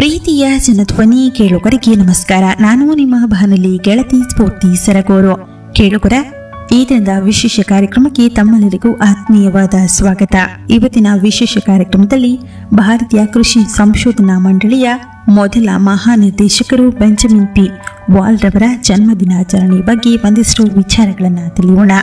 ಪ್ರೀತಿಯ ಜನಧ್ವನಿ ಕೇಳುಗರಿಗೆ ನಮಸ್ಕಾರ ನಾನು ನಿಮ್ಮ ಬಾನುಲಿ ಗೆಳತಿ ಸ್ಫೂರ್ತಿ ಸರಗೂರು ಕೇಳುಗರ ಈ ದಿನದ ವಿಶೇಷ ಕಾರ್ಯಕ್ರಮಕ್ಕೆ ತಮ್ಮೆಲ್ಲರಿಗೂ ಆತ್ಮೀಯವಾದ ಸ್ವಾಗತ ಇವತ್ತಿನ ವಿಶೇಷ ಕಾರ್ಯಕ್ರಮದಲ್ಲಿ ಭಾರತೀಯ ಕೃಷಿ ಸಂಶೋಧನಾ ಮಂಡಳಿಯ ಮೊದಲ ಮಹಾನಿರ್ದೇಶಕರು ಬೆಂಜಮಿನ್ ಪಿ ವಾಲ್ ರವರ ಜನ್ಮದಿನಾಚರಣೆ ಬಗ್ಗೆ ಒಂದಿಷ್ಟು ವಿಚಾರಗಳನ್ನು ತಿಳಿಯೋಣ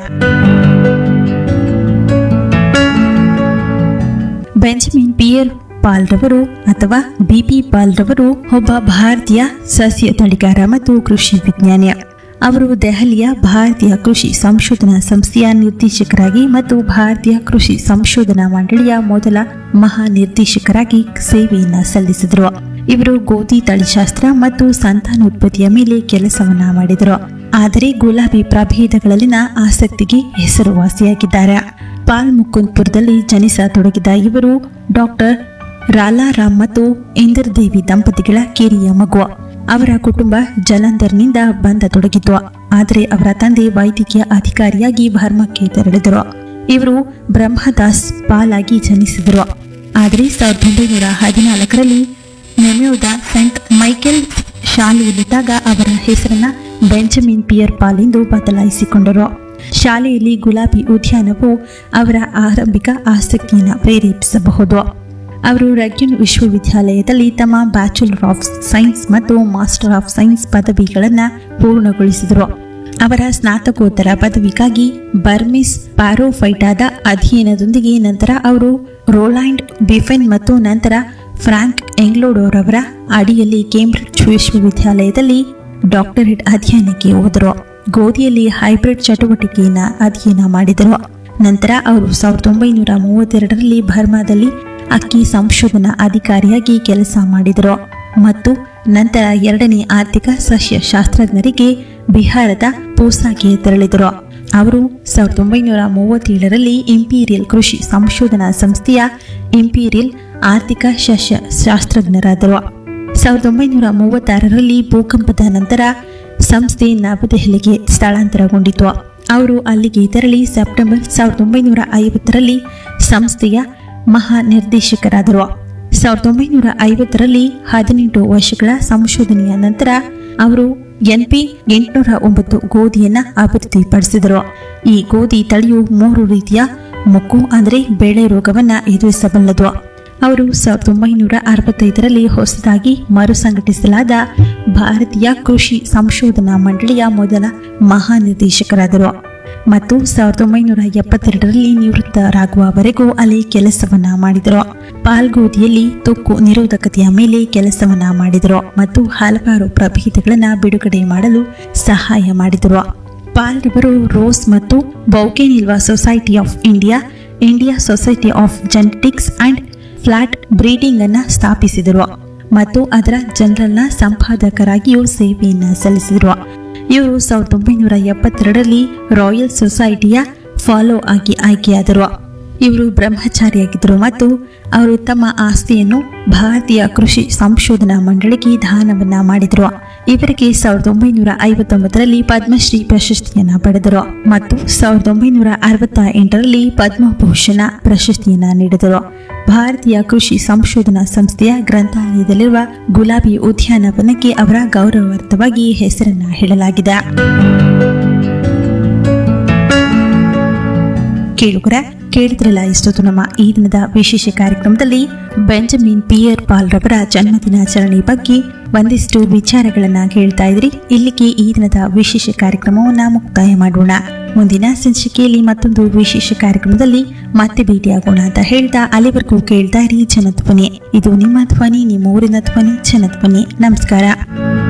ಬೆಂಜಮಿನ್ ಪಿಯರ್ ಪಾಲ್ ರವರು ಅಥವಾ ಬಿಪಿ ಪಾಲ್ ರವರು ಒಬ್ಬ ಭಾರತೀಯ ಸಸ್ಯ ತಳಿಗಾರ ಮತ್ತು ಕೃಷಿ ವಿಜ್ಞಾನಿ ಅವರು ದೆಹಲಿಯ ಭಾರತೀಯ ಕೃಷಿ ಸಂಶೋಧನಾ ಸಂಸ್ಥೆಯ ನಿರ್ದೇಶಕರಾಗಿ ಮತ್ತು ಭಾರತೀಯ ಕೃಷಿ ಸಂಶೋಧನಾ ಮಂಡಳಿಯ ಮೊದಲ ಮಹಾ ನಿರ್ದೇಶಕರಾಗಿ ಸೇವೆಯನ್ನ ಸಲ್ಲಿಸಿದರು ಇವರು ಗೋಧಿ ತಳಿಶಾಸ್ತ್ರ ಮತ್ತು ಸಂತಾನೋತ್ಪತ್ತಿಯ ಮೇಲೆ ಕೆಲಸವನ್ನ ಮಾಡಿದರು ಆದರೆ ಗುಲಾಬಿ ಪ್ರಭೇದಗಳಲ್ಲಿನ ಆಸಕ್ತಿಗೆ ಹೆಸರುವಾಸಿಯಾಗಿದ್ದಾರೆ ಪಾಲ್ ಮುಕುಂದ್ಪುರದಲ್ಲಿ ಜನಿಸತೊಡಗಿದ ಇವರು ಡಾಕ್ಟರ್ ರಾಲಾರಾಮ್ ಮತ್ತು ಇಂದರ್ ದೇವಿ ದಂಪತಿಗಳ ಕಿರಿಯ ಮಗು ಅವರ ಕುಟುಂಬ ಜಲಂಧರ್ನಿಂದ ಬಂದತೊಡಗಿತು ಆದರೆ ಅವರ ತಂದೆ ವೈದ್ಯಕೀಯ ಅಧಿಕಾರಿಯಾಗಿ ಬರ್ಮಕ್ಕೆ ತೆರಳಿದರು ಇವರು ಬ್ರಹ್ಮದಾಸ್ ಪಾಲ್ ಆಗಿ ಜನಿಸಿದರು ಆದರೆ ಸಾವಿರದ ಒಂಬೈನೂರ ಹದಿನಾಲ್ಕರಲ್ಲಿ ನೆಮೆಯೋದ ಸೆಂಟ್ ಮೈಕೆಲ್ ಶಾಲೆಯಲ್ಲಿದ್ದಾಗ ಅವರ ಹೆಸರನ್ನ ಬೆಂಜಮಿನ್ ಪಿಯರ್ ಪಾಲ್ ಎಂದು ಬದಲಾಯಿಸಿಕೊಂಡರು ಶಾಲೆಯಲ್ಲಿ ಗುಲಾಬಿ ಉದ್ಯಾನವು ಅವರ ಆರಂಭಿಕ ಆಸಕ್ತಿಯನ್ನು ಪ್ರೇರೇಪಿಸಬಹುದು ಅವರು ರಗ್ಯುನ್ ವಿಶ್ವವಿದ್ಯಾಲಯದಲ್ಲಿ ತಮ್ಮ ಬ್ಯಾಚುಲರ್ ಆಫ್ ಸೈನ್ಸ್ ಮತ್ತು ಮಾಸ್ಟರ್ ಆಫ್ ಸೈನ್ಸ್ ಪದವಿಗಳನ್ನು ಪೂರ್ಣಗೊಳಿಸಿದರು ಅವರ ಸ್ನಾತಕೋತ್ತರ ಪದವಿಗಾಗಿ ಬರ್ಮಿಸ್ ಪ್ಯಾರೋಫೈಟಾದ ಅಧ್ಯಯನದೊಂದಿಗೆ ನಂತರ ಅವರು ರೋಲ್ಯಾಂಡ್ ಬಿಫೆನ್ ಮತ್ತು ನಂತರ ಫ್ರಾಂಕ್ ಎಂಗ್ಲೋಡೋರವರ ಅಡಿಯಲ್ಲಿ ಕೇಂಬ್ರಿಡ್ಜ್ ವಿಶ್ವವಿದ್ಯಾಲಯದಲ್ಲಿ ಡಾಕ್ಟರೇಟ್ ಅಧ್ಯಯನಕ್ಕೆ ಹೋದರು ಗೋಧಿಯಲ್ಲಿ ಹೈಬ್ರಿಡ್ ಚಟುವಟಿಕೆಯನ್ನು ಅಧ್ಯಯನ ಮಾಡಿದರು ನಂತರ ಅವರು ಸಾವಿರದ ಒಂಬೈನೂರ ಮೂವತ್ತೆರಡರಲ್ಲಿ ಬರ್ಮಾದಲ್ಲಿ ಅಕ್ಕಿ ಸಂಶೋಧನಾ ಅಧಿಕಾರಿಯಾಗಿ ಕೆಲಸ ಮಾಡಿದರು ಮತ್ತು ನಂತರ ಎರಡನೇ ಆರ್ಥಿಕ ಸಸ್ಯಶಾಸ್ತ್ರಜ್ಞರಿಗೆ ಬಿಹಾರದ ಪೂಸಾಗೆ ತೆರಳಿದರು ಅವರು ಸಾವಿರದ ಒಂಬೈನೂರ ಮೂವತ್ತೇಳರಲ್ಲಿ ಇಂಪೀರಿಯಲ್ ಕೃಷಿ ಸಂಶೋಧನಾ ಸಂಸ್ಥೆಯ ಇಂಪೀರಿಯಲ್ ಆರ್ಥಿಕ ಸಸ್ಯ ಶಾಸ್ತ್ರಜ್ಞರಾದರು ಸಾವಿರದ ಒಂಬೈನೂರ ಮೂವತ್ತಾರರಲ್ಲಿ ಭೂಕಂಪದ ನಂತರ ಸಂಸ್ಥೆ ನವದೆಹಲಿಗೆ ಸ್ಥಳಾಂತರಗೊಂಡಿತು ಅವರು ಅಲ್ಲಿಗೆ ತೆರಳಿ ಸೆಪ್ಟೆಂಬರ್ ಸಾವಿರದ ಒಂಬೈನೂರ ಐವತ್ತರಲ್ಲಿ ಸಂಸ್ಥೆಯ ಮಹಾ ನಿರ್ದೇಶಕರಾದರು ಸಾವಿರದ ಒಂಬೈನೂರ ಐವತ್ತರಲ್ಲಿ ಹದಿನೆಂಟು ವರ್ಷಗಳ ಸಂಶೋಧನೆಯ ನಂತರ ಅವರು ಎನ್ಪಿ ಎಂಟುನೂರ ಒಂಬತ್ತು ಗೋಧಿಯನ್ನ ಅಭಿವೃದ್ಧಿಪಡಿಸಿದರು ಈ ಗೋಧಿ ತಳಿಯು ಮೂರು ರೀತಿಯ ಮುಕ್ಕು ಅಂದರೆ ಬೆಳೆ ರೋಗವನ್ನ ಎದುರಿಸಬಲ್ಲದು ಅವರು ಸಾವಿರದ ಒಂಬೈನೂರ ಅರವತ್ತೈದರಲ್ಲಿ ಹೊಸದಾಗಿ ಮರುಸಂಘಟಿಸಲಾದ ಭಾರತೀಯ ಕೃಷಿ ಸಂಶೋಧನಾ ಮಂಡಳಿಯ ಮೊದಲ ಮಹಾನಿರ್ದೇಶಕರಾದರು ಮತ್ತು ಸಾವಿರದ ಒಂಬೈನೂರ ಎಪ್ಪತ್ತೆರಡರಲ್ಲಿ ನಿವೃತ್ತರಾಗುವವರೆಗೂ ಅಲ್ಲಿ ಕೆಲಸವನ್ನ ಮಾಡಿದರು ಪಾಲ್ಗೋದಿಯಲ್ಲಿ ತುಕ್ಕು ನಿರೋಧಕತೆಯ ಮೇಲೆ ಕೆಲಸವನ್ನ ಮಾಡಿದರು ಮತ್ತು ಹಲವಾರು ಪ್ರಭೇದಗಳನ್ನು ಬಿಡುಗಡೆ ಮಾಡಲು ಸಹಾಯ ಮಾಡಿದರು ಪಾಲ್ ರವರು ರೋಸ್ ಮತ್ತು bougainvillea society of India India society of genetics and plant breeding ಅನ್ನ ಸ್ಥಾಪಿಸಿದರು ಮತ್ತು ಅದರ ಜನರಲ್ನ ಸಂಪಾದಕರಾಗಿಯೂ ಸೇವೆಯನ್ನ ಸಲ್ಲಿಸಿದರು ಇವರು ಸಾವಿರದ ಒಂಬೈನೂರ ಎಪ್ಪತ್ತೆರಡರಲ್ಲಿ ರಾಯಲ್ ಸೊಸೈಟಿಯ ಫಾಲೋ ಆಗಿ ಆಯ್ಕೆಯಾದರು ಇವರು ಬ್ರಹ್ಮಚಾರಿಯಾಗಿದ್ದರು ಮತ್ತು ಅವರು ತಮ್ಮ ಆಸ್ತಿಯನ್ನು ಭಾರತೀಯ ಕೃಷಿ ಸಂಶೋಧನಾ ಮಂಡಳಿಗೆ ದಾನವನ್ನ ಮಾಡಿದರು ಇವರಿಗೆ ಸಾವಿರದ ಒಂಬೈನೂರ ಐವತ್ತೊಂಬತ್ತರಲ್ಲಿ ಪದ್ಮಶ್ರೀ ಪ್ರಶಸ್ತಿಯನ್ನ ಪಡೆದರು ಮತ್ತು ಸಾವಿರದ ಒಂಬೈನೂರ ಅರವತ್ತ ಎಂಟರಲ್ಲಿ ಪದ್ಮಭೂಷಣ ಪ್ರಶಸ್ತಿಯನ್ನ ನೀಡಿದರು ಭಾರತೀಯ ಕೃಷಿ ಸಂಶೋಧನಾ ಸಂಸ್ಥೆಯ ಗ್ರಂಥಾಲಯದಲ್ಲಿರುವ ಗುಲಾಬಿ ಉದ್ಯಾನವನಕ್ಕೆ ಅವರ ಗೌರವಾರ್ಥವಾಗಿ ಹೆಸರನ್ನ ಹೇಳಲಾಗಿದೆ ಕೇಳುಗರ ಕೇಳಿದ್ರಲ್ಲ ಇಷ್ಟೊತ್ತು ನಮ್ಮ ಈ ದಿನದ ವಿಶೇಷ ಕಾರ್ಯಕ್ರಮದಲ್ಲಿ ಬೆಂಜಮಿನ್ ಪಿಯರ್ ಪಾಲ್ ರವರ ಜನ್ಮದಿನಾಚರಣೆ ಬಗ್ಗೆ ಒಂದಿಷ್ಟು ವಿಚಾರಗಳನ್ನ ಕೇಳ್ತಾ ಇದ್ರಿ ಇಲ್ಲಿಗೆ ಈ ದಿನದ ವಿಶೇಷ ಕಾರ್ಯಕ್ರಮವನ್ನ ಮುಕ್ತಾಯ ಮಾಡೋಣ ಮುಂದಿನ ಸಂಚಿಕೆಯಲ್ಲಿ ಮತ್ತೊಂದು ವಿಶೇಷ ಕಾರ್ಯಕ್ರಮದಲ್ಲಿ ಮತ್ತೆ ಭೇಟಿಯಾಗೋಣ ಅಂತ ಹೇಳ್ತಾ ಅಲ್ಲಿವರೆಗೂ ಕೇಳ್ತಾ ಇರಿ ಜನಧ್ವನಿ ಇದು ನಿಮ್ಮ ಧ್ವನಿ ನಿಮ್ಮ ಊರಿನ ಧ್ವನಿ ಜನಧ್ವನಿ ನಮಸ್ಕಾರ